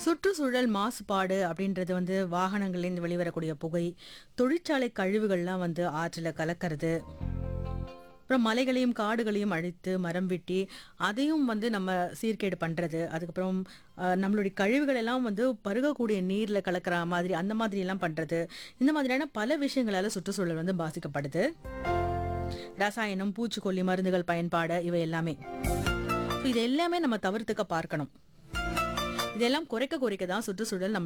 சுற்றுச்சூழல் மாசுபாடு அப்படின்றது வந்து வாகனங்கள்லேருந்து வெளிவரக்கூடிய புகை தொழிற்சாலை கழிவுகள்லாம் வந்து ஆற்றில் கலக்கிறது அப்புறம் மலைகளையும் காடுகளையும் அழித்து மரம் வெட்டி அதையும் வந்து நம்ம சீர்கேடு பண்ணுறது அதுக்கப்புறம் அஹ், நம்மளுடைய கழிவுகள் எல்லாம் வந்து பருகக்கூடிய நீரில் கலக்கிற மாதிரி அந்த மாதிரி எல்லாம் பண்ணுறது இந்த மாதிரியான பல விஷயங்களால சுற்றுச்சூழல் வந்து பாதிக்கப்படுது ரசாயனம் பூச்சிக்கொல்லி மருந்துகள் பயன்பாடு இவை எல்லாமே So இது எல்லாமே நம்ம தவிர்த்துக்க பார்க்கணும் இதெல்லாம் குறைக்க குறைக்க தான் சுற்றுச்சூழல் நம்ம